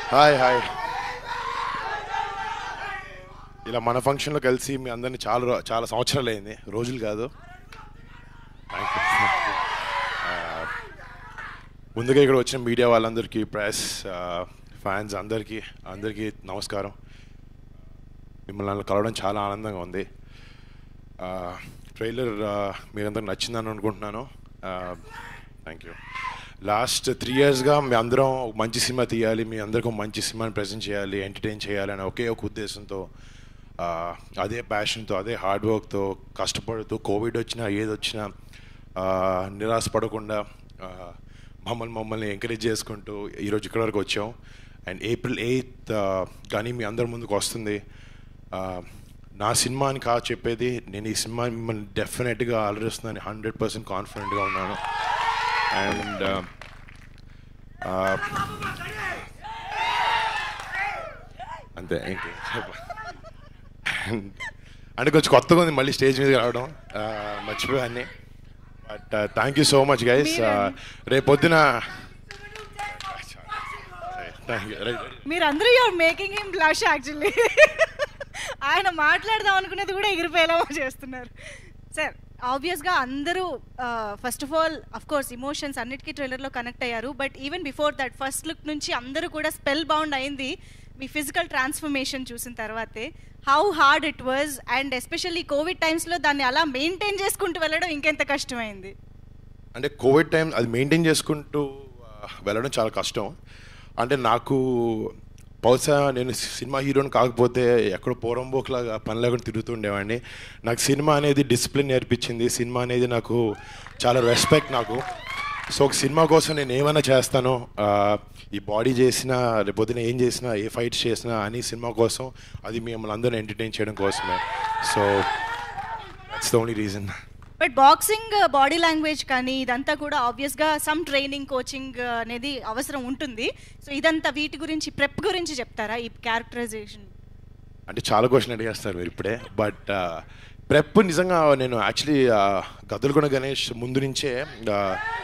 Hi hi ఇలా మన ఫంక్షన్లో కలిసి మీ అందరినీ చాలా రో- చాలా సంవత్సరాలు అయింది రోజులు కాదు Thank you. ఆ, ముందుగా ఇక్కడ వచ్చిన మీడియా వాళ్ళందరికీ ప్రెస్ ఫ్యాన్స్ అందరికీ అందరికీ నమస్కారం మిమ్మల్ని నన్ను కలవడం చాలా ఆనందంగా ఉంది ట్రైలర్ మీరందరికి నచ్చిందని అనుకుంటున్నాను థ్యాంక్ యూ లాస్ట్ త్రీ ఇయర్స్గా మీ అందరం ఒక మంచి సినిమా తీయాలి మీ అందరికీ ఒక మంచి సినిమాని ప్రజెంట్ చేయాలి ఎంటర్టైన్ చేయాలి అనే ఒకే ఒక ఉద్దేశంతో ఆ, అదే ప్యాషన్తో అదే హార్డ్ వర్క్తో కష్టపడుతూ కోవిడ్ వచ్చినా ఏది వచ్చినా ఆ, నిరాశపడకుండా ఆ, మమ్మల్ని మమ్మల్ని ఎంకరేజ్ చేసుకుంటూ ఈరోజు ఇక్కడ వరకు వచ్చాం అండ్ ఏప్రిల్ ఎయిత్ కానీ మీ అందరి ముందుకు వస్తుంది ఆ, నా సినిమా అని కాదు చెప్పేది నేను ఈ సినిమా మిమ్మల్ని డెఫినెట్గా అలరిస్తున్నాను హండ్రెడ్ పర్సెంట్ కాన్ఫిడెంట్గా ఉన్నాను అండ్ అంతే ఇంకే అంటే కొంచెం కొత్తగా ఉంది మళ్ళీ స్టేజ్ మీద రావడం ఆ, మర్చిపోయాన్ని but thank you so much guys రేపు పొద్దున థ్యాంక్ యూ మీరందరూ you're making him blush actually ఆయన మాట్లాడదాం అనుకునేది కూడా ఎగిరిపోయేలా చేస్తున్నారు సార్ ఆబ్వియస్గా అందరూ first of all of course emotions అన్నిటికీ ట్రైలర్లో కనెక్ట్ అయ్యారు but even before that first look నుంచి అందరూ కూడా స్పెల్ బౌండ్ అయింది మీ ఫిజికల్ ట్రాన్స్ఫర్మేషన్ చూసిన తర్వాతే how hard it was and especially covid టైమ్స్లో దాన్ని అలా మెయింటైన్ చేసుకుంటూ వెళ్ళడం ఇంకెంత కష్టమైంది అంటే కోవిడ్ టైం అది మెయింటైన్ చేసుకుంటూ ఆ, వెళ్ళడం చాలా కష్టం అంటే నాకు బహుశా నేను సినిమా హీరోని కాకపోతే ఎక్కడో పోరంబోక్లాగా పని లేకుండా తిరుగుతుండేవాడిని నాకు సినిమా అనేది డిసిప్లిన్ నేర్పించింది సినిమా అనేది నాకు చాలా రెస్పెక్ట్ నాకు సో ఒక సినిమా కోసం నేను ఏమైనా చేస్తాను ఆ, ఈ బాడీ చేసినా రేపొద్దున ఏం చేసినా ఏ ఫైట్స్ చేసినా అని సినిమా కోసం అది మిమ్మల్ని అందరిని ఎంటర్టైన్ చేయడం కోసమే so that's the only reason but boxing body language కానీ ఇదంతా కూడా ఆబ్వియస్గా సమ్ ట్రైనింగ్ కోచింగ్ అనేది అవసరం ఉంటుంది సో ఇదంతా వీటి గురించి ప్రెప్ గురించి చెప్తారా ఈ క్యారెక్టరైజేషన్ అంటే చాలా క్వశ్చన్ అడిగేస్తారు మీరు ఇప్పుడే బట్ ప్రెప్ నిజంగా నేను యాక్చువల్లీ గద్దలకొండ గణేష్ ముందు నుంచే ఆ,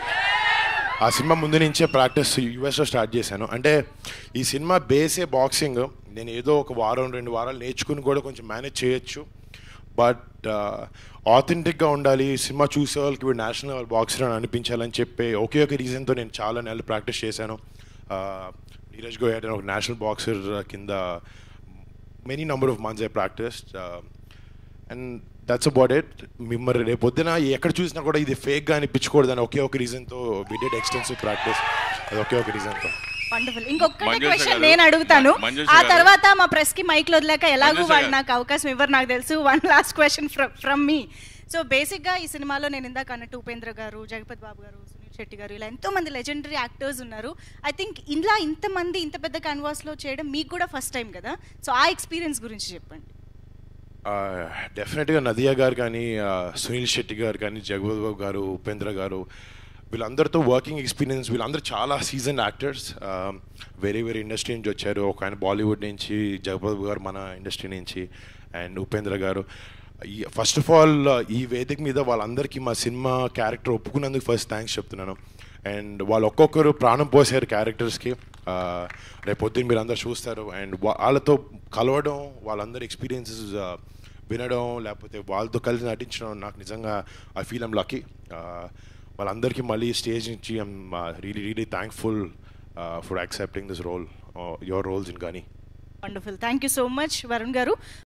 ఆ సినిమా ముందు నుంచే ప్రాక్టీస్ యూఎస్లో స్టార్ట్ చేశాను అంటే ఈ సినిమా బేసే బాక్సింగ్ నేను ఏదో ఒక వారం రెండు వారాలు నేర్చుకుని కూడా కొంచెం మేనేజ్ చేయొచ్చు బట్ ఆథెంటిక్గా ఉండాలి ఈ సినిమా చూసే వాళ్ళకి వీడు నేషనల్ లెవెల్ బాక్సర్ అని అనిపించాలని చెప్పి ఒకే ఒక రీజన్తో నేను చాలా నెలలు ప్రాక్టీస్ చేశాను ఆ, నీరజ్ గోయట్ అని ఒక నేషనల్ బాక్సర్ కింద many number of months I practice and that's about it మిమ్మల్ని రేపు పొద్దున ఎక్కడ చూసినా కూడా ఇది ఫేక్గా అనిపించకూడదని ఒకే ఒక రీజన్తో వి డిడ్ ఎక్స్టెన్సివ్ ప్రాక్టీస్ అది ఒకే ఒక రీజన్తో వండర్ఫుల్ ఇంకొకటి మంజుష క్వశ్చన్ గారు, నేను అడుగుతాను మ- మంజుష ఆ గారు. తర్వాత మా ప్రెస్ కి మైక్ వదిలేక ఎలాగూ మంజుష వాళ్ళు గారు. నాకు అవకాశం ఇవ్వరు నాకు తెలుసు one last question from me so basic గా ఈ సినిమాలో నేను ఇందాక అన్నట్టు ఉపేంద్ర గారు జగపతి బాబు గారు సునీల్ శెట్టి గారు ఇలా ఎంతో మంది లెజెండరీ యాక్టర్స్ ఉన్నారు ఐ థింక్ ఇలా ఇంతమంది ఇంత పెద్ద canvas లో చేయడం మీకు కూడా ఫస్ట్ టైం కదా సో ఆ ఎక్స్పీరియన్స్ గురించి చెప్పండి డెఫినెట్గా నదియా గారు కానీ ఆ, సునీల్ శెట్టి గారు కానీ జగపతి బాబు గారు ఉపేంద్ర గారు వీళ్ళందరితో వర్కింగ్ ఎక్స్పీరియన్స్ వీళ్ళందరూ చాలా సీజన్ యాక్టర్స్ వేరే వేరే ఇండస్ట్రీ నుంచి వచ్చారు ఒక ఆయన బాలీవుడ్ నుంచి జగపతి బాబు గారు మన ఇండస్ట్రీ నుంచి అండ్ ఉపేంద్ర గారు ఈ ఫస్ట్ ఆఫ్ ఆల్ ఈ వేదిక మీద వాళ్ళందరికీ మా సినిమా క్యారెక్టర్ ఒప్పుకున్నందుకు ఫస్ట్ థ్యాంక్స్ చెప్తున్నాను అండ్ వాళ్ళు ఒక్కొక్కరు ప్రాణం పోసారు క్యారెక్టర్స్కి రేపు పొద్దున్న మీరు అందరు చూస్తారు అండ్ వాళ్ళతో కలవడం వాళ్ళందరి ఎక్స్పీరియన్సెస్ వినడం లేకపోతే వాళ్ళతో కలిసి నటించడం నాకు నిజంగా ఐ ఫీల్ ఐమ్ లక్కీ వాళ్ళందరికీ మళ్ళీ స్టేజ్ నుంచి I'm really really thankful for accepting this role your roles in కానీ wonderful thank you so much Varun గారు